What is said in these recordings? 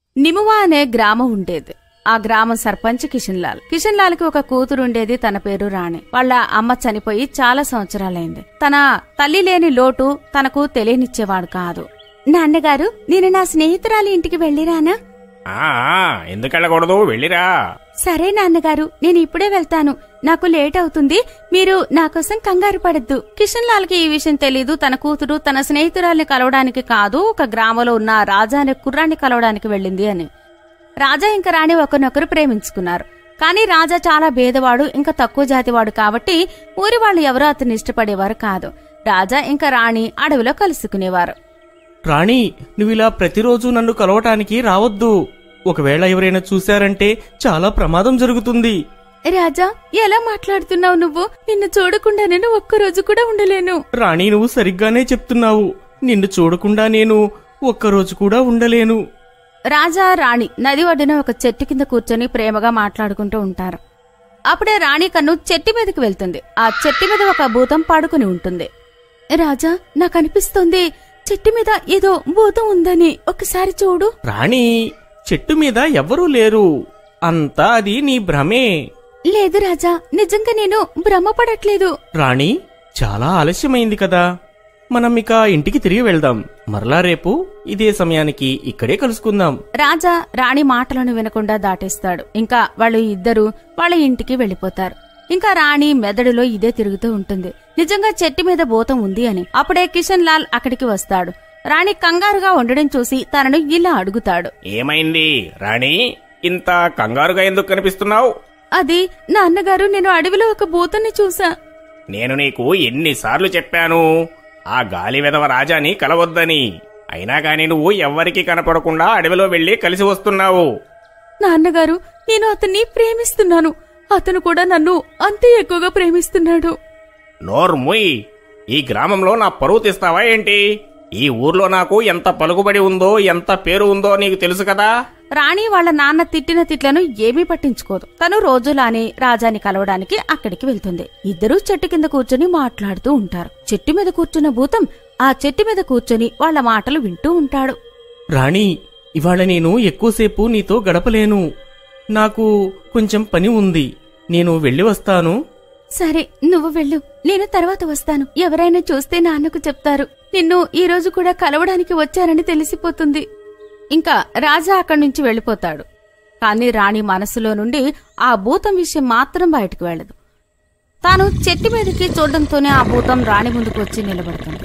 నిమువా అనే గ్రామం ఉండేది ఆ గ్రామం సర్పంచ్ కిషన్ లాల్ కిషన్ లాల్ కి ఒక కూతురు ఉండేది తన పేరు రాణి వాళ్ళ అమ్మ చనిపోయి చాలా సంవత్సరాలైంది తన తల్లి లేని లోటు తనకు తెలియనిచ్చేవాడు కాదు నాన్నగారు నేను నా స్నేహితురాలి ఇంటికి వెళ్ళిరానా ఆ ఆ, ఎందుకు వెళ్ళకూడదు వెళ్ళిరా సరే నాన్నగారు నేను ఇప్పుడే వెళ్తాను నాకు లేట్ అవుతుంది మీరు నా కోసం కంగారు పడద్దు కిషన్ లాల్ కి ఈ విషయం తెలీదు తన కూతురు తన స్నేహితురాల్ని కలవడానికి కాదు ఒక గ్రామంలో ఉన్న రాజా అనే కుర్రాన్ని కలవడానికి వెళ్ళింది అని రాజా ఇంకా రాణి ఒకరినొకరు ప్రేమించుకున్నారు కానీ రాజా చాలా భేదవాడు ఇంకా తక్కువ జాతివాడు కాబట్టి ఊరి వాళ్ళు ఎవరూ అతన్ని ఇష్టపడేవారు కాదు రాజా ఇంకా రాణి అడవిలో కలుసుకునేవారు రాణి నువ్విలా ప్రతిరోజు నన్ను కలవటానికి రావద్దు ఒకవేళ ఎవరైనా చూశారంటే చాలా ప్రమాదం జరుగుతుంది రాజా ఎలా మాట్లాడుతున్నావు నువ్వు నిన్ను చూడకుండా నేను ఒక్కరోజు కూడా ఉండలేను రాణి నువ్వు సరిగ్గానే చెప్తున్నావు నిన్ను చూడకుండా నేను ఒక్కరోజు కూడా ఉండలేను రాజా రాణి నది ఒడ్డున ఒక చెట్టు కింద కూర్చొని ప్రేమగా మాట్లాడుకుంటూ ఉంటారు అప్పుడే రాణి కన్ను చెట్టు మీదకి వెళ్తుంది ఆ చెట్టు మీద ఒక భూతం పడుకుని ఉంటుంది రాజా నాకు అనిపిస్తుంది చెట్టు మీద ఏదో భూతం ఉందని ఒకసారి చూడు రాణి చెట్టు మీద ఎవ్వరూ లేరు అంతా అది నీ భ్రమే లేదు రాజా నిజంగా నేను భ్రమపడట్లేదు రాణి చాలా ఆలస్యమైంది కదా మనం ఇక ఇంటికి తిరిగి వెళ్దాం మరలా రేపు ఇదే సమయానికి ఇక్కడే కలుసుకుందాం రాజా రాణి మాటలను వినకుండా దాటేస్తాడు ఇంకా వాళ్ళు ఇద్దరు వాళ్ళ ఇంటికి వెళ్లిపోతారు ఇంకా రాణి మెదడులో ఇదే తిరుగుతూ ఉంటుంది నిజంగా చెట్టు మీద భూతం ఉంది అని అప్పుడే కిషన్ లాల్ అక్కడికి వస్తాడు రాణి కంగారుగా ఉండడం చూసి తనను ఇలా అడుగుతాడు ఏమైంది రాణి ఇంత కంగారుగా ఎందుకు కనిపిస్తున్నావు అది నాన్నగారు నేను అడవిలో ఒక భూతాన్ని చూసా నేను నీకు ఎన్నిసార్లు చెప్పాను ఆ గాలి వెదవ రాజాని కలవద్దని అయినా కాని నువ్వు ఎవ్వరికీ కనపడకుండా అడవిలో వెళ్లి కలిసి వస్తున్నావు నాన్నగారు నేను అతన్ని ప్రేమిస్తున్నాను అతను కూడా నన్ను అంతే ఎక్కువగా ప్రేమిస్తున్నాడు నోర్ముయ్ ఈ గ్రామంలో నా పరువు తీస్తావా ఏంటి ఈ ఊర్లో నాకు ఎంత పలుకుబడి ఉందో ఎంత పేరు ఉందో నీకు తెలుసు కదా రాణి వాళ్ళ నాన్న తిట్టిన తిట్లను ఏమీ పట్టించుకోదు తను రోజులానే రాజాని కలవడానికి అక్కడికి వెళ్తుంది ఇద్దరూ చెట్టు కింద కూర్చొని మాట్లాడుతూ ఉంటారు చెట్టు మీద కూర్చున్న భూతం ఆ చెట్టు మీద కూర్చొని వాళ్ళ మాటలు వింటూ ఉంటాడు రాణి ఇవాళ నేను ఎక్కువసేపు నీతో గడపలేను నాకు కొంచెం పని ఉంది నేను వెళ్ళి వస్తాను సరే నువ్వు వెళ్ళు నేను తర్వాత వస్తాను ఎవరైనా చూస్తే నాన్నకు చెప్తారు నిన్ను ఈ రోజు కూడా కలవడానికి వచ్చారని తెలిసిపోతుంది ఇంకా రాజా అక్కడి నుంచి వెళ్ళిపోతాడు కాని రాణి మనసులో నుండి ఆ భూతం విషయం మాత్రం బయటకు వెళ్ళదు తాను చెట్టు మీదకి చూడడంతోనే ఆ భూతం రాణి ముందుకు వచ్చి నిలబడుతుంది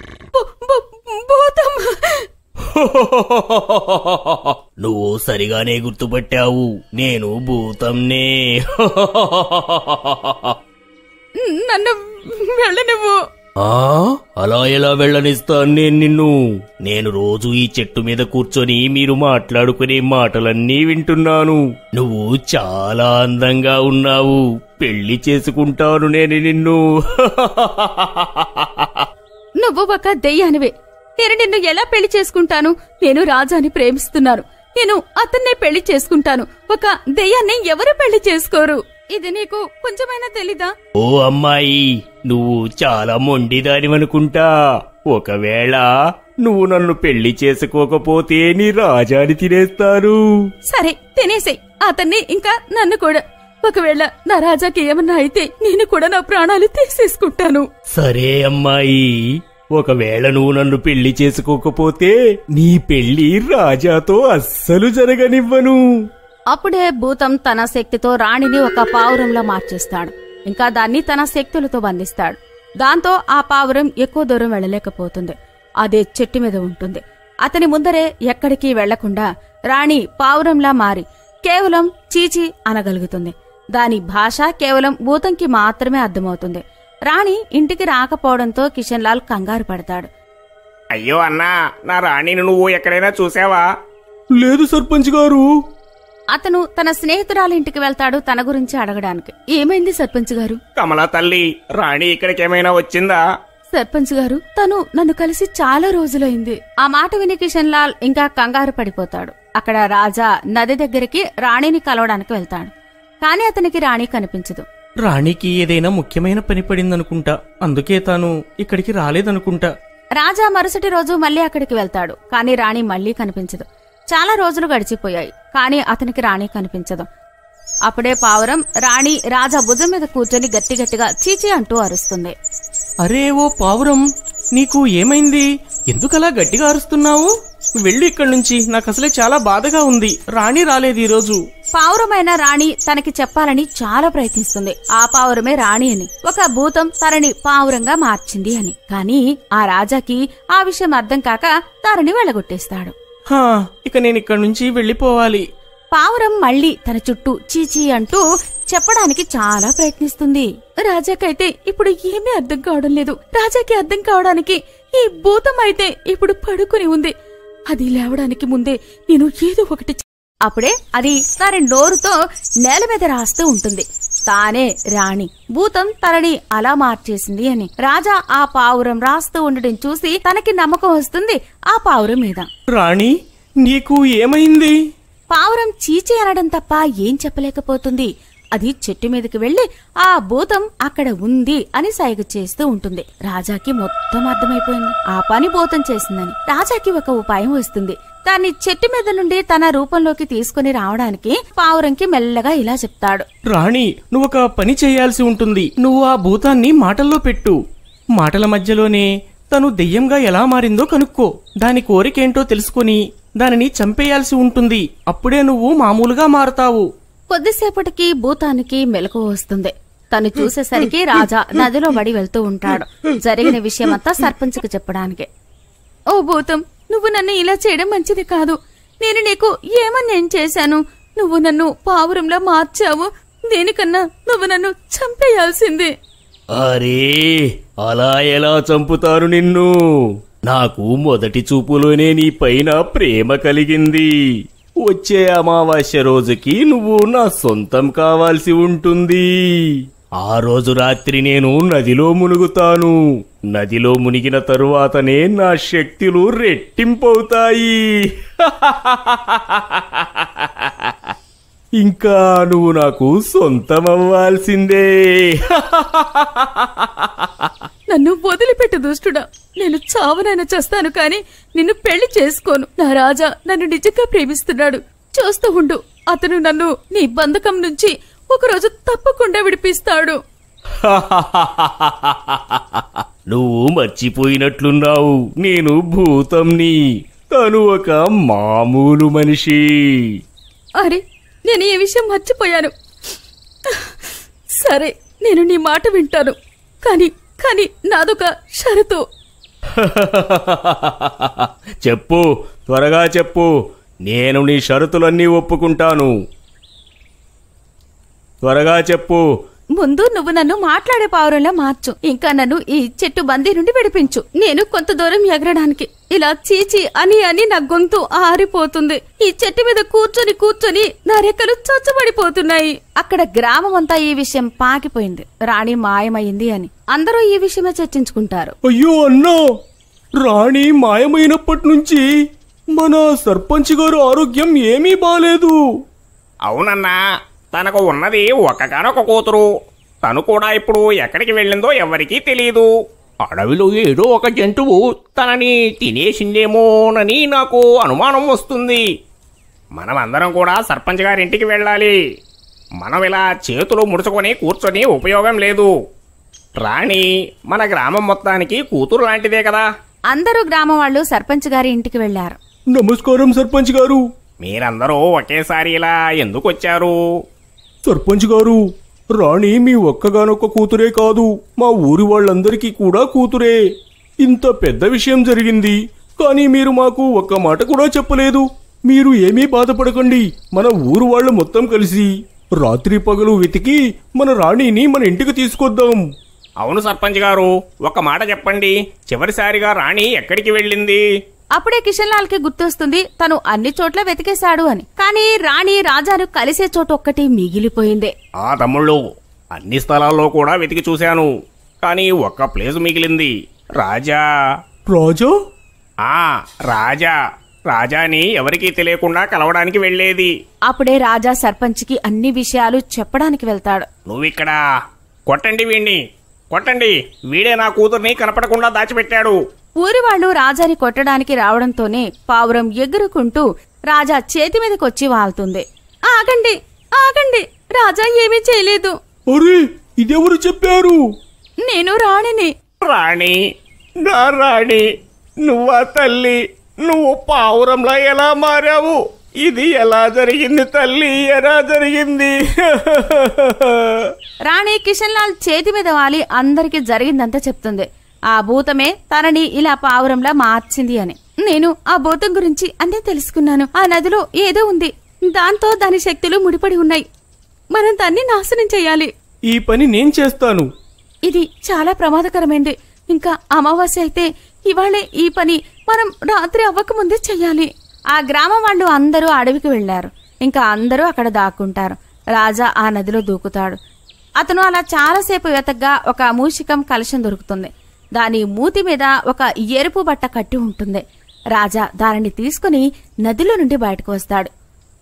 భూతం నువ్వు సరిగానే గుర్తుపట్టావు నేను భూతంనే నన్ను వెళ్ళనివ్వు ఆ అలా ఎలా వెళ్ళనిస్తాను నేను నిన్ను నేను రోజు ఈ చెట్టు మీద కూర్చొని మీరు మాట్లాడుకునే మాటలన్నీ వింటున్నాను నువ్వు చాలా అందంగా ఉన్నావు పెళ్లి చేసుకుంటాను నేను నిన్ను నువ్వు ఒక దెయ్యానివే నేను నిన్ను ఎలా పెళ్లి చేసుకుంటాను నేను రాజాని ప్రేమిస్తున్నాను నేను అతన్నే పెళ్లి చేసుకుంటాను ఒక దెయ్యాన్ని ఎవరు పెళ్లి చేసుకోరు ఇది నీకు కొంచెమైనా తెలీదా ఓ అమ్మాయి నువ్వు చాలా మొండిదానివనుకుంటా ఒకవేళ నువ్వు నన్ను పెళ్లి చేసుకోకపోతే నీ రాజాని తినేస్తాను సరే తినేసేయ్ అతన్ని ఇంకా నన్ను కూడా ఒకవేళ నా రాజాకి ఏమన్నా అయితే నేను కూడా నా ప్రాణాలు తీసేసుకుంటాను సరే అమ్మాయి ఒకవేళ నువ్వు నన్ను పెళ్లి చేసుకోకపోతే నీ పెళ్లి రాజాతో అస్సలు జరగనివ్వను అప్పుడే భూతం తన శక్తితో రాణిని ఒక పావురంలో మార్చేస్తాడు ఇంకా దాన్ని తన శక్తులతో బంధిస్తాడు దాంతో ఆ పావురం ఎక్కువ దూరం వెళ్ళలేకపోతుంది అదే చెట్టు మీద ఉంటుంది అతని ముందరే ఎక్కడికి వెళ్లకుండా రాణి పావురంలా మారి కేవలం చీచి అనగలుగుతుంది దాని భాష కేవలం భూతంకి మాత్రమే అర్థమవుతుంది రాణి ఇంటికి రాకపోవడంతో కిషన్ లాల్ కంగారు పడతాడు అయ్యో అన్నా నా రాణిని నువ్వు ఎక్కడైనా చూసావా లేదు సర్పంచ్ గారు అతను తన స్నేహితురాలి ఇంటికి వెళ్తాడు తన గురించి అడగడానికి ఏమైంది సర్పంచ్ గారు కమలా తల్లి రాణి ఇక్కడికేమైనా వచ్చిందా సర్పంచ్ గారు తను నన్ను కలిసి చాలా రోజులైంది ఆ మాట విని కిషన్ లాల్ ఇంకా కంగారు పడిపోతాడు అక్కడ రాజా నది దగ్గరికి రాణిని కలవడానికి వెళ్తాడు కాని అతనికి రాణి కనిపించదు రాణికి ఏదైనా ముఖ్యమైన పని పడిందనుకుంటా అందుకే తాను ఇక్కడికి రాలేదనుకుంటా రాజా మరుసటి రోజు మళ్ళీ అక్కడికి వెళ్తాడు కాని రాణి మళ్ళీ కనిపించదు చాలా రోజులు గడిచిపోయాయి కానీ అతనికి రాణి కనిపించదు అప్పుడే పావురం రాణి రాజా భుజం మీద కూర్చొని గట్టి గట్టిగా చీచి అంటూ అరుస్తుంది అరే ఓ పావురం నీకు ఏమైంది ఎందుకలా గట్టిగా అరుస్తున్నావు వెళ్ళు ఇక్కడి నుంచి నాకు అసలే చాలా బాధగా ఉంది రాణి రాలేదు ఈరోజు పావురమైన రాణి తనకి చెప్పాలని చాలా ప్రయత్నిస్తుంది ఆ పావురమే రాణి అని ఒక భూతం తనని పావురంగా మార్చింది అని కానీ ఆ రాజాకి ఆ విషయం అర్థం కాక తనని వెళ్ళగొట్టేస్తాడు హా ఇక నేను ఇక్కడి నుంచి వెళ్ళిపోవాలి పావురం మళ్ళీ తన చుట్టూ చీచీ అంటూ చెప్పడానికి చాలా ప్రయత్నిస్తుంది రాజాకైతే ఇప్పుడు ఏమీ అర్థం కావడం లేదు రాజాకి అర్థం కావడానికి ఈ భూతం అయితే ఇప్పుడు పడుకుని ఉంది అది లేవడానికి ముందే నేను ఏదో ఒకటి చే- అప్పుడే అది తన నోరుతో నేల మీద రాస్తూ ఉంటుంది తానే రాణి భూతం తనని అలా మార్చేసింది అని రాజా ఆ పావురం రాస్తూ ఉండడం చూసి తనకి నమ్మకం వస్తుంది ఆ పావురం మీద రాణి నీకు ఏమైంది పావురం చీచి అనడం తప్ప ఏం చెప్పలేకపోతుంది అది చెట్టు మీదకి వెళ్లి ఆ భూతం అక్కడ ఉంది అని సైగ చేస్తూ ఉంటుంది రాజాకి మొత్తం అర్థమైపోయింది ఆ పని భూతం చేసిందని రాజాకి ఒక ఉపాయం వస్తుంది దాన్ని చెట్టు మీద నుండి తన రూపంలోకి తీసుకుని రావడానికి పావురంకి మెల్లగా ఇలా చెప్తాడు రాణి నువ్వు ఒక పని చేయాల్సి ఉంటుంది నువ్వు ఆ భూతాన్ని మాటల్లో పెట్టు మాటల మధ్యలోనే తను దెయ్యంగా ఎలా మారిందో కనుక్కో దాని కోరికేంటో తెలుసుకొని దానిని చంపేయాల్సి ఉంటుంది అప్పుడే నువ్వు మామూలుగా మారతావు కొద్దిసేపటికి భూతానికి మెలకు వస్తుంది తను చూసేసరికి రాజా నదిలో పడి వెళ్తూ ఉంటాడు జరిగిన విషయమంతా సర్పంచ్కి చెప్పడానికి ఓ భూతం నువ్వు నన్ను ఇలా చేయడం మంచిది కాదు నేను నీకు ఏమని నేను చేశాను నువ్వు నన్ను పావురంలా మార్చావు దేనికన్నా నువ్వు నన్ను చంపేయాల్సిందే అరే అలా ఎలా చంపుతారు నిన్ను నాకు మొదటి చూపులోనే నీ పైన ప్రేమ కలిగింది వచ్చే అమావాస్య రోజుకి నువ్వు నా సొంతం కావాల్సి ఉంటుంది ఆ రోజు రాత్రి నేను నదిలో మునుగుతాను నదిలో మునిగిన తరువాతనే నా శక్తులు రెట్టింపవుతాయి ఇంకా నువ్వు నాకు సొంతమవ్వాల్సిందే నన్ను వదిలిపెట్టు దుష్టుడా నేను చావనైనా చేస్తాను కాని నిన్ను పెళ్లి చేసుకోను నా రాజా నన్ను నిజంగా ప్రేమిస్తున్నాడు చూస్తూ ఉండు అతను నన్ను నీ బంధకం నుంచి ఒకరోజు తప్పకుండా విడిపిస్తాడు నువ్వు మర్చిపోయినట్లున్నావు నేను భూతంని తను ఒక మామూలు మనిషి అరే నేను ఈ విషయం మర్చిపోయాను సరే నేను నీ మాట వింటాను కానీ కానీ నాదొక షరతు చెప్పు త్వరగా చెప్పు నేను నీ షరతులన్నీ ఒప్పుకుంటాను త్వరగా చెప్పు ముందు నువ్వు నన్ను మాట్లాడే పావురంలో మార్చు ఇంకా నన్ను ఈ చెట్టు బందీ నుండి విడిపించు నేను కొంత దూరం ఎగరడానికి ఇలా చీచి అని అని నా గొంతు ఆరిపోతుంది ఈ చెట్టు మీద కూర్చొని కూర్చొని నా రెక్కలు చొచ్చబడిపోతున్నాయి అక్కడ గ్రామం అంతా ఈ విషయం పాకిపోయింది రాణి మాయమైంది అని అందరూ ఈ విషయమే చర్చించుకుంటారు అయ్యో అన్నా రాణి మాయమైనప్పటి నుంచి మన సర్పంచ్ గారు ఆరోగ్యం ఏమీ బాలేదు అవునన్నా తనకు ఉన్నది ఒక్కగానొక కూతురు తను కూడా ఇప్పుడు ఎక్కడికి వెళ్ళిందో ఎవరికీ తెలియదు అడవిలో ఏదో ఒక జంతువు తనని తినేసిందేమోనని నాకు అనుమానం వస్తుంది మనమందరం కూడా సర్పంచ్ గారింటికి వెళ్ళాలి మనం ఇలా చేతులు ముడుచుకొని కూర్చొని ఉపయోగం లేదు రాణి మన గ్రామం మొత్తానికి కూతురు లాంటిదే కదా అందరూ గ్రామం వాళ్ళు సర్పంచ్ గారి ఇంటికి వెళ్లారు నమస్కారం సర్పంచ్ గారు మీరందరూ ఒకేసారి ఇలా ఎందుకు వచ్చారు సర్పంచ్ గారు రాణి మీ ఒక్కగానొక్క కూతురే కాదు మా ఊరి వాళ్ళందరికీ కూడా కూతురే ఇంత పెద్ద విషయం జరిగింది కానీ మీరు మాకు ఒక్క మాట కూడా చెప్పలేదు మీరు ఏమీ బాధపడకండి మన ఊరు వాళ్ళు మొత్తం కలిసి రాత్రి పగలు వెతికి మన రాణిని మన ఇంటికి తీసుకొద్దాం అవును సర్పంచ్ గారు ఒక మాట చెప్పండి చివరిసారిగా రాణి ఎక్కడికి వెళ్ళింది అప్పుడే కిషన్ లాల్ కి గుర్తొస్తుంది తను అన్ని చోట్ల వెతికేశాడు అని కానీ రాణి రాజాను కలిసే చోటు ఒక్కటి మిగిలిపోయింది ఆ తమ్ముళ్ళు అన్ని స్థలాల్లో కూడా వెతికి చూశాను కానీ ఒక్క ప్లేస్ మిగిలింది రాజా రాజా ఆ రాజా రాజాని ఎవరికీ తెలియకుండా కలవడానికి వెళ్ళేది అప్పుడే రాజా సర్పంచ్కి అన్ని విషయాలు చెప్పడానికి వెళ్తాడు నువ్విక్కడ కొట్టండి వీణ్ణి కొట్టండి వీడే నా కూతుర్ని కనపడకుండా దాచిపెట్టాడు ఊరి వాళ్ళు రాజాని కొట్టడానికి రావడంతోనే పావురం ఎగురుకుంటూ రాజా చేతి మీదకి వచ్చి వాళ్తుంది ఆగండి ఆగండి రాజా ఏమీ చేయలేదు అరే ఇదెవరు చెప్పారు నేను రాణిని రాణి నా రాణి నువ్వా తల్లి నువ్వు పావురంలా ఎలా మారావు ఇది ఎలా జరిగింది తల్లి ఎలా జరిగింది రాణి కిషన్ లాల్ చేతి మీద వాలి అందరికి జరిగిందంతా చెప్తుంది ఆ భూతమే తనని ఇలా పావురంలా మార్చింది అని నేను ఆ భూతం గురించి అన్నీ తెలుసుకున్నాను ఆ నదిలో ఏదో ఉంది దాంతో దాని శక్తులు ముడిపడి ఉన్నాయి మనం దాన్ని నాశనం చేయాలి ఈ పని నేను చేస్తాను ఇది చాలా ప్రమాదకరమైంది ఇంకా అమావాస్య అయితే ఇవాళే ఈ పని మనం రాత్రి అవ్వకముందే చెయ్యాలి ఆ గ్రామం వాళ్ళు అందరూ అడవికి వెళ్లారు ఇంకా అందరూ అక్కడ దాక్కుంటారు రాజా ఆ నదిలో దూకుతాడు అతను అలా చాలాసేపు వెతగ్గా ఒక మూషికం కలశం దొరుకుతుంది దాని మూతి మీద ఒక ఎరుపు బట్ట కట్టి ఉంటుంది రాజా దానిని తీసుకుని నదిలో నుండి బయటకు వస్తాడు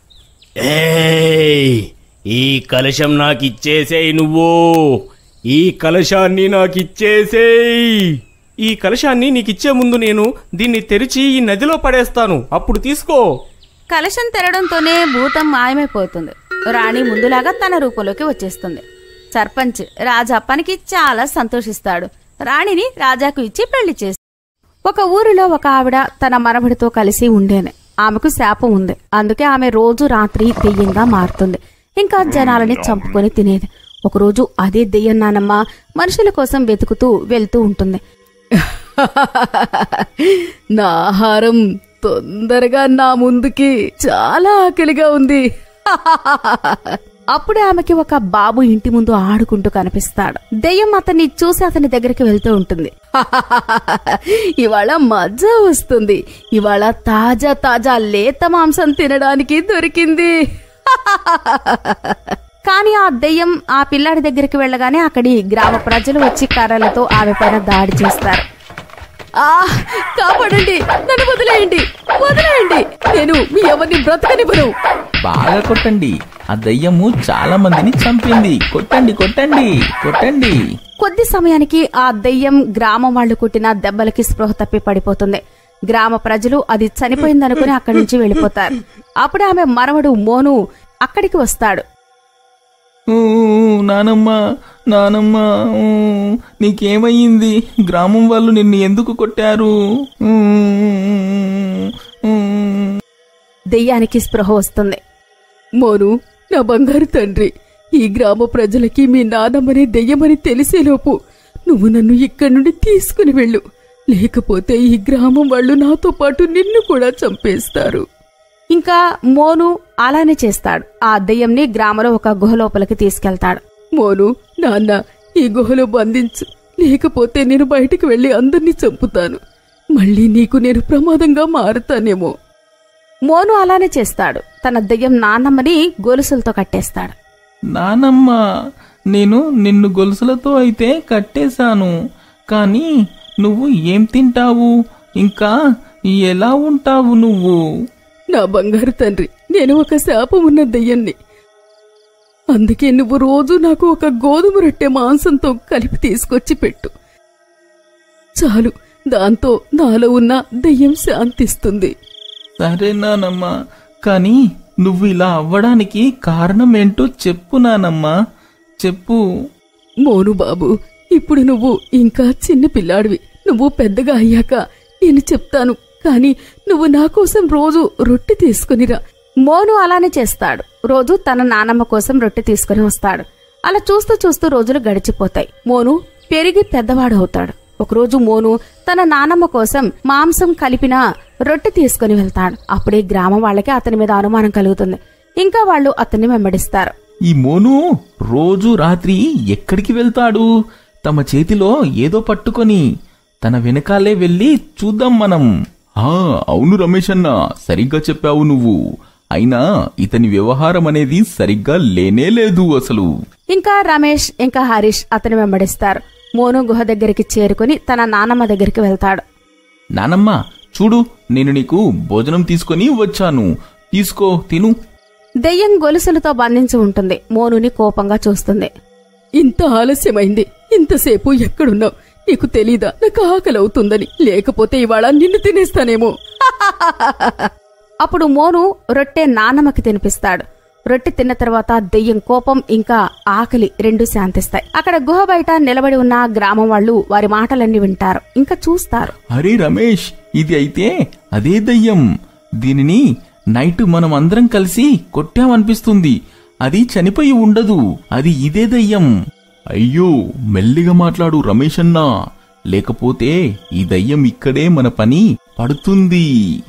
ఏయ్ ఈ కలశం నాకిచ్చేసేయ్ నువ్వు ఈ కలశాన్ని నాకిచ్చేసేయ్ ఈ కలశాన్ని నీకిచ్చే ముందు నేను దీన్ని తెరిచి ఈ నదిలో పడేస్తాను అప్పుడు తీసుకో కలశం తెరడంతోనే భూతం మాయమైపోతుంది రాణి ముందులాగా తన రూపంలోకి వచ్చేస్తుంది సర్పంచ్ రాజా పనికి చాలా సంతోషిస్తాడు రాణిని రాజాకు ఇచ్చి పెళ్లి చేస్తాడు ఒక ఊరిలో ఒక ఆవిడ తన మనవడితో కలిసి ఉండేనే ఆమెకు శాపం ఉంది అందుకే ఆమె రోజు రాత్రి దెయ్యంగా మారుతుంది ఇంకా జనాలని చంపుకొని తినేది ఒకరోజు అదే దెయ్యం నానమ్మ మనుషుల కోసం వెతుకుతూ వెళ్తూ ఉంటుంది నా ఆహారం తొందరగా నా ముందుకి చాలా ఆకలిగా ఉంది అప్పుడే ఆమెకి ఒక బాబు ఇంటి ముందు ఆడుకుంటూ కనిపిస్తాడు దెయ్యం అతన్ని చూసి అతని దగ్గరికి వెళ్తూ ఉంటుంది ఇవాళ మజా వస్తుంది ఇవాళ తాజా తాజా లేత మాంసం తినడానికి దొరికింది కానీ ఆ దెయ్యం ఆ పిల్లాడి దగ్గరికి వెళ్ళగానే అక్కడి గ్రామ ప్రజలు వచ్చి కర్రలతో ఆమె పైన దాడి చేస్తారు ఆ కాపాడండి నన్ను వదిలేయండి వదిలేయండి నేను మీ ఎవరిని బ్రతకనివ్వను బాగా కొట్టండి ఆ దయ్యము చాలా మందిని చంపింది కొట్టండి కొట్టండి కొట్టండి కొద్ది సమయానికి ఆ దెయ్యం గ్రామం వాళ్ళు కొట్టిన దెబ్బలకి స్పృహ తప్పి పడిపోతుంది గ్రామ ప్రజలు అది చనిపోయిందనుకుని అక్కడి నుంచి వెళ్ళిపోతారు అప్పుడే ఆమె మనవడు మోను అక్కడికి వస్తాడు ఊ, నానమ్మ నానమ్మ ఊ, నీకేమయ్యింది గ్రామం వాళ్ళు నిన్ను ఎందుకు కొట్టారు ఊ, ఊ, దెయ్యానికి స్పృహ వస్తుంది మోను నా బంగారు తండ్రి ఈ గ్రామ ప్రజలకి మీ నాన్నమ్మని దెయ్యమని తెలిసేలోపు నువ్వు నన్ను ఇక్కడి నుండి తీసుకుని వెళ్ళు లేకపోతే ఈ గ్రామం వాళ్ళు నాతో పాటు నిన్ను కూడా చంపేస్తారు ఇంకా మోను అలానే చేస్తాడు ఆ దెయ్యంని గ్రామంలో ఒక గుహ లోపలికి తీసుకెళ్తాడు మోను నాన్న ఈ గుహలో బంధించు లేకపోతే నేను బయటికి వెళ్లి అందరినీ చంపుతాను మళ్ళీ నీకు నేను ప్రమాదంగా మారుతానేమో మోను అలానే చేస్తాడు తన దెయ్యం నాన్నమ్మని గొలుసులతో కట్టేస్తాడు నానమ్మ నేను నిన్ను గొలుసులతో అయితే కట్టేశాను కానీ నువ్వు ఏం తింటావు ఇంకా ఎలా ఉంటావు నువ్వు నా బంగారు తండ్రి నేను ఒక శాపం ఉన్న దెయ్యాన్ని అందుకే నువ్వు రోజు నాకు ఒక గోధుమ రొట్టె మాంసంతో కలిపి తీసుకొచ్చి పెట్టు చాలు దాంతో నాలో ఉన్న దెయ్యం శాంతిస్తుంది సరే నానమ్మా కానీ నువ్వు ఇలా అవ్వడానికి కారణం ఏంటో చెప్పు నానమ్మా చెప్పు మోను బాబు ఇప్పుడు నువ్వు ఇంకా చిన్న పిల్లాడివి నువ్వు పెద్దగా అయ్యాక నేను చెప్తాను కానీ నువ్వు నా కోసం రోజు రొట్టె తీసుకునిరా మోను అలానే చేస్తాడు రోజు తన నానమ్మ కోసం రొట్టె తీసుకుని వస్తాడు అలా చూస్తూ చూస్తూ రోజులు గడిచిపోతాయి మోను పెరిగి పెద్దవాడు అవుతాడు ఒకరోజు మోను తన నానమ్మ కోసం మాంసం కలిపిన రొట్టె తీసుకుని వెళ్తాడు అప్పుడే గ్రామం వాళ్ళకి అతని మీద అనుమానం కలుగుతుంది ఇంకా వాళ్ళు అతన్ని వెంబడిస్తారు ఈ మోను రోజు రాత్రి ఎక్కడికి వెళ్తాడు తమ చేతిలో ఏదో పట్టుకొని తన వెనకాలే వెళ్ళి చూద్దాం మనం ఆ అవును రమేష్ అన్న సరిగ్గా చెప్పావు నువ్వు అయినా ఇతని వ్యవహారం అనేది సరిగ్గా లేనే లేదు అసలు ఇంకా రమేష్ ఇంకా హరీష్ అతని వెంబడిస్తారు మోను గుహ దగ్గరికి చేరుకుని తన నానమ్మ దగ్గరికి వెళ్తాడు నానమ్మ చూడు నేను నీకు భోజనం తీసుకొని వచ్చాను తీసుకో తిను దెయ్యం గొలుసులతో బంధించి ఉంటుంది మోనుని కోపంగా చూస్తుంది ఇంత ఆలస్యమైంది ఇంతసేపు ఎక్కడున్నావు నీకు తెలీదా నాకు ఆకలి అవుతుందని లేకపోతే ఇవాళ నిన్ను తినేస్తానేమో అప్పుడు మోను రొట్టె నానమ్మకి తినిపిస్తాడు రొట్టె తిన్న తర్వాత దెయ్యం కోపం ఇంకా ఆకలి రెండు శాంతిస్తాయి అక్కడ గుహ బయట నిలబడి ఉన్న గ్రామం వాళ్ళు వారి మాటలన్నీ వింటారు ఇంకా చూస్తారు అరే రమేష్ ఇది అయితే అదే దయ్యం దీనిని నైట్ మనం అందరం కలిసి కొట్టామనిపిస్తుంది అది చనిపోయి ఉండదు అది ఇదే దయ్యం అయ్యో మెల్లిగా మాట్లాడు రమేష్ అన్నా లేకపోతే ఈ దయ్యం ఇక్కడే మన పని పడుతుంది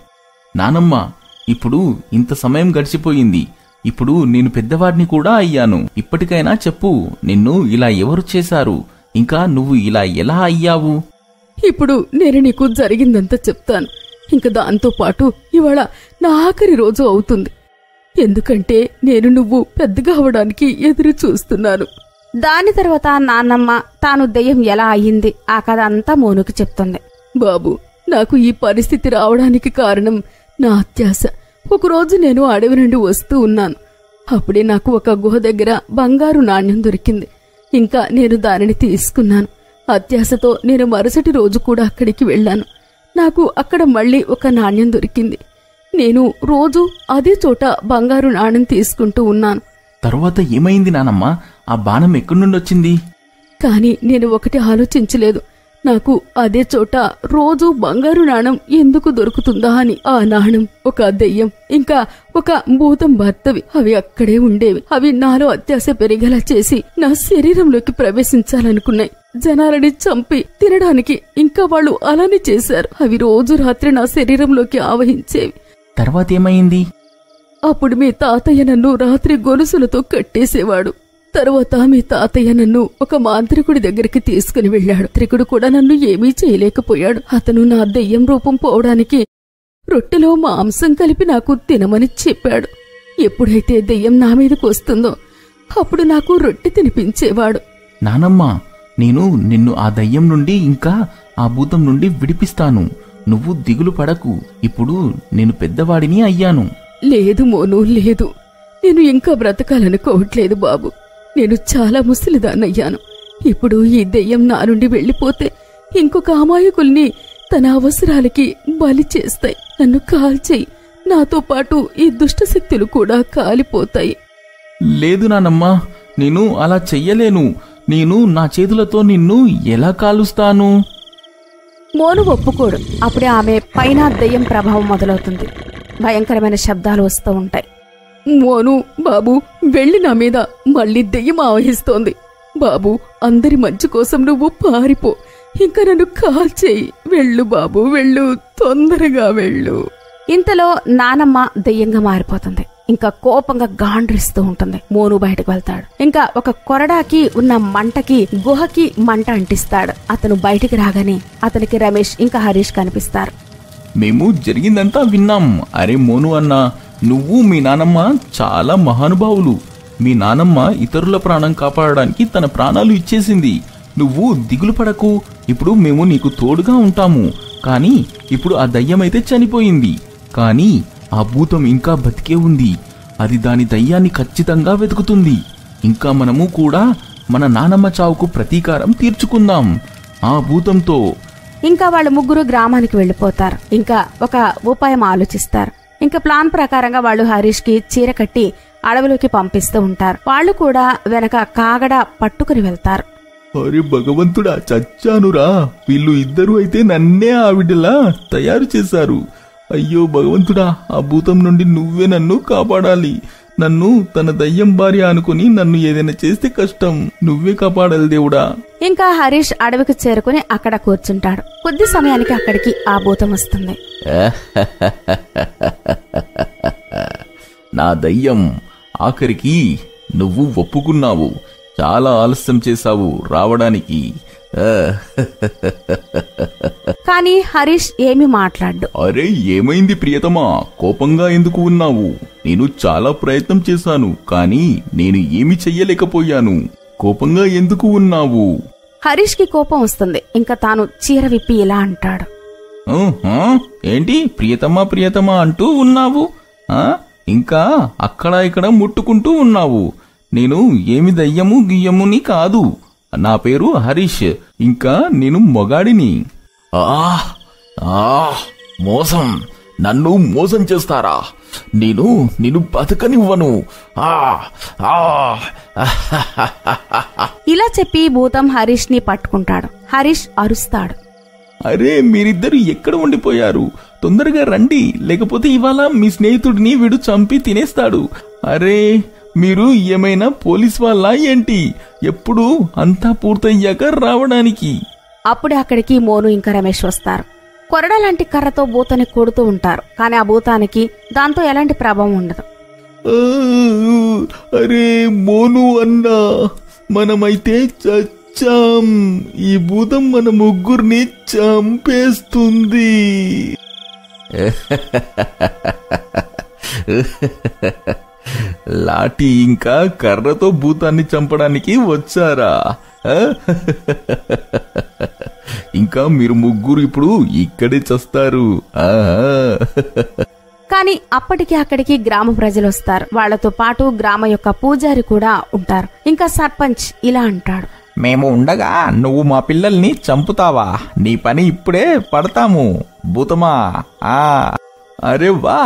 నానమ్మ ఇప్పుడు ఇంత సమయం గడిచిపోయింది ఇప్పుడు నేను పెద్దవాడిని కూడా అయ్యాను ఇప్పటికైనా చెప్పు నిన్ను ఇలా ఎవరు చేశారు ఇంకా నువ్వు ఇలా ఎలా అయ్యావు ఇప్పుడు నేను నీకు జరిగిందంతా చెప్తాను ఇంక దాంతో పాటు ఇవాళ నా ఆఖరి రోజు అవుతుంది ఎందుకంటే నేను నువ్వు పెద్దగా అవడానికి ఎదురు చూస్తున్నాను దాని తర్వాత నాన్నమ్మ తాను దెయ్యం ఎలా అయ్యింది ఆ కథ అంతా మోనుకి చెప్తుంది బాబు నాకు ఈ పరిస్థితి రావడానికి కారణం నా అత్యాశ ఒకరోజు నేను అడవి నుండి వస్తూ ఉన్నాను అప్పుడే నాకు ఒక గుహ దగ్గర బంగారు నాణ్యం దొరికింది ఇంకా నేను దానిని తీసుకున్నాను అత్యాశతో నేను మరుసటి రోజు కూడా అక్కడికి వెళ్ళాను నాకు అక్కడ మళ్ళీ ఒక నాణ్యం దొరికింది నేను రోజు అదే చోట బంగారు నాణ్యం తీసుకుంటూ ఉన్నాను తరువాత ఏమైంది నానమ్మ ఆ బాణం ఎక్కడి నుండి వచ్చింది కానీ నేను ఒకటి ఆలోచించలేదు నాకు అదే చోట రోజు బంగారు నాణం ఎందుకు దొరుకుతుందా అని ఆ నాణం ఒక దెయ్యం ఇంకా ఒక భూతం భర్తవి అవి అక్కడే ఉండేవి అవి నాలో అత్యాశ పెరిగేలా చేసి నా శరీరంలోకి ప్రవేశించాలనుకున్నాయి జనాలని చంపి తినడానికి ఇంకా వాళ్ళు అలానే చేశారు అవి రోజు రాత్రి నా శరీరంలోకి ఆవహించేవి తర్వాత ఏమైంది అప్పుడు మీ తాతయ్య నన్ను రాత్రి గొలుసులతో కట్టేసేవాడు తరువాత మీ తాతయ్య నన్ను ఒక మాంత్రికుడి దగ్గరికి తీసుకుని వెళ్ళాడు త్రికుడు కూడా నన్ను ఏమీ చేయలేకపోయాడు అతను నా దెయ్యం రూపం పోవడానికి రొట్టెలో మాంసం కలిపి నాకు తినమని చెప్పాడు ఎప్పుడైతే దెయ్యం నా మీదకు వస్తుందో అప్పుడు నాకు రొట్టె తినిపించేవాడు నానమ్మ నేను నిన్ను ఆ దయ్యం నుండి ఇంకా ఆ భూతం నుండి విడిపిస్తాను నువ్వు దిగులు పడకు ఇప్పుడు నేను పెద్దవాడిని అయ్యాను లేదు మోను లేదు నేను ఇంకా బ్రతకాలనుకోవట్లేదు బాబు నేను చాలా ముసలిదాన్నయ్యాను ఇప్పుడు ఈ దెయ్యం నా నుండి వెళ్ళిపోతే ఇంకొక అమాయకుల్ని తన అవసరాలకి బలి చేస్తాయి నన్ను కాల్చేయి నాతో పాటు ఈ దుష్టశక్తులు కూడా కాలిపోతాయి లేదు నానమ్మ నేను అలా చెయ్యలేను నేను నా చేతులతో నిన్ను ఎలా కాలుస్తాను మోను ఒప్పుకోడు అప్పుడే ఆమె పైన దెయ్యం ప్రభావం మొదలవుతుంది భయంకరమైన శబ్దాలు వస్తూ ఉంటాయి మోను బాబు వెళ్ళి నా మీద మళ్ళీ దెయ్యం ఆవహిస్తోంది బాబు అందరి మంచి కోసం నువ్వు పారిపో ఇంకా నన్ను కాల్చేయి వెళ్ళు బాబు వెళ్ళు తొందరగా వెళ్ళు ఇంతలో నానమ్మ దెయ్యంగా మారిపోతుంది ఇంకా కోపంగా గాండ్రిస్తూ ఉంటుంది మోను బయటకు వెళ్తాడు ఇంకా ఒక కొరడాకి ఉన్న మంటకి గుహకి మంట అంటిస్తాడు అతను బయటికి రాగానే అతనికి రమేష్ ఇంకా హరీష్ కనిపిస్తారు మేము జరిగిందంతా విన్నాం అరే మోను అన్న నువ్వు మీ నానమ్మ చాలా మహానుభావులు మీ నానమ్మ ఇతరుల ప్రాణం కాపాడడానికి తన ప్రాణాలు ఇచ్చేసింది నువ్వు దిగులు పడకు ఇప్పుడు మేము నీకు తోడుగా ఉంటాము కానీ ఇప్పుడు ఆ దయ్యమైతే చనిపోయింది కానీ ఆ భూతం ఇంకా బతికే ఉంది అది దాని దయ్యాన్ని ఖచ్చితంగా వెతుకుతుంది ఇంకా మనము కూడా మన నానమ్మ చావుకు ప్రతీకారం తీర్చుకుందాం ఆ భూతంతో ఇంకా వాళ్ళ ముగ్గురు గ్రామానికి వెళ్ళిపోతారు ఇంకా ఒక ఉపాయం ఆలోచిస్తారు ఇంకా ప్లాన్ ప్రకారంగా వాళ్ళు హరీష్ కి చీర కట్టి అడవిలోకి పంపిస్తూ ఉంటారు వాళ్ళు కూడా వెనక కాగడ పట్టుకుని వెళ్తారు అరే భగవంతుడా చచ్చానురా వీళ్ళు ఇద్దరు అయితే నన్నే ఆవిడలా తయారు చేశారు అయ్యో భగవంతుడా ఆ భూతం నుండి నువ్వే నన్ను కాపాడాలి నన్ను తన దయ్యం భార్య అనుకుని నన్ను ఏదైనా చేస్తే కష్టం నువ్వే కాపాడాలి దేవుడా ఇంకా హరీష్ అడవికి చేరుకుని అక్కడ కూర్చుంటాడు కొద్ది సమయానికి అక్కడికి ఆ భూతం వస్తుంది నా దయ్యం ఆఖరికి నువ్వు ఒప్పుకున్నావు చాలా ఆలస్యం చేశావు రావడానికి ఆ, కానీ హరీష్ ఏమీ మాట్లాడ్డు అరే ఏమైంది ప్రియతమా కోపంగా ఎందుకు ఉన్నావు నేను చాలా ప్రయత్నం చేశాను కానీ నేను ఏమి చెయ్యలేకపోయాను కోపంగా ఎందుకు ఉన్నావు హరీష్ కి కోపం వస్తుంది ఇంకా తాను చీర విప్పి ఇలా అంటాడు ఆహా, ఏంటి ప్రియతమా ప్రియతమా అంటూ ఉన్నావు ఆ ఇంకా అక్కడ ఇక్కడ ముట్టుకుంటూ ఉన్నావు నేను ఏమి దయ్యము గియ్యముని కాదు నా పేరు హరీష్ ఇంకా నేను మొగాడిని ఆ ఆ మోసం నన్ను మోసం చేస్తారా నేను నేను బతకనివ్వను ఆ ఆ ఇలా చెప్పి భూతం హరీష్ ని పట్టుకుంటాడు హరీష్ అరుస్తాడు అరే మీరిద్దరు ఎక్కడ ఉండిపోయారు తొందరగా రండి లేకపోతే ఇవాళ మీ స్నేహితుడిని వీడు చంపి తినేస్తాడు అరే మీరు ఏమైనా పోలీస్ వాళ్ళ ఏంటి ఎప్పుడు అంతా పూర్తయ్యాక రావడానికి అప్పుడే అక్కడికి మోను ఇంకా రమేష్ వస్తారు కొరడ లాంటి కర్రతో భూతాన్ని కొడుతూ ఉంటారు కానీ ఆ భూతానికి దాంతో ఎలాంటి ప్రభావం ఉండదు ఆ, అరే మోను అన్నా మనమైతే చచ్చాం ఈ భూతం మన ముగ్గురిని చంపేస్తుంది లాఠీ ఇంకా కర్రతో భూతాన్ని చంపడానికి వచ్చారా ఆ? ఇంకా మీరు ముగ్గురు ఇప్పుడు ఇక్కడే చస్తారు ఆహా. కానీ అప్పటికి అక్కడికి గ్రామ ప్రజలు వస్తారు వాళ్లతో పాటు గ్రామ యొక్క పూజారి కూడా ఉంటారు ఇంకా సర్పంచ్ ఇలా అంటాడు మేము ఉండగా నువ్వు మా పిల్లల్ని చంపుతావా నీ పని ఇప్పుడే పడతాము భూతమా ఆ అరే వా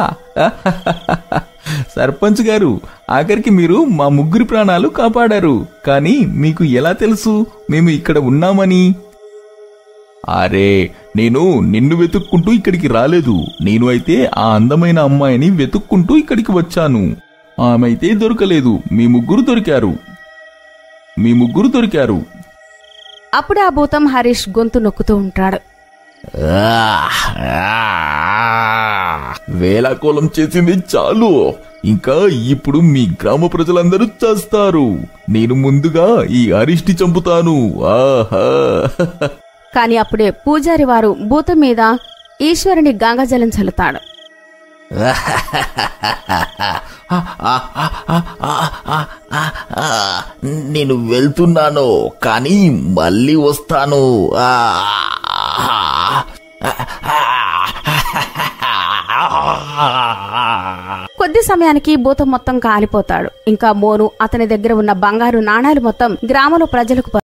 సర్పంచ్ గారు ఆఖరికి మీరు మా ముగ్గురి ప్రాణాలు కాపాడారు కానీ మీకు ఎలా తెలుసు మేము ఇక్కడ ఉన్నామని అరే నేను నిన్ను వెతుక్కుంటూ ఇక్కడికి రాలేదు నేను అయితే ఆ అందమైన అమ్మాయిని వెతుక్కుంటూ ఇక్కడికి వచ్చాను ఆమె అయితే దొరకలేదు మీ ముగ్గురు దొరికారు మీ ముగ్గురు దొరికారు అప్పుడే ఆ భూతం హరీష్ గొంతు నొక్కుతూ ఉంటాడు వేలాకోలం చేసింది చాలు ఇంకా ఇప్పుడు మీ గ్రామ ప్రజలందరూ చేస్తారు నేను ముందుగా ఈ అరిష్టి చంపుతాను ఆహా కానీ అప్పుడే పూజారి వారు భూతం మీద ఈశ్వరుని గంగాజలం చల్లుతాడు నేను వెళ్తున్నాను కానీ మళ్ళీ వస్తాను కొద్ది సమయానికి భూతం మొత్తం కాలిపోతాడు ఇంకా మోను అతని దగ్గర ఉన్న బంగారు నాణాలు మొత్తం గ్రామంలో ప్రజలకు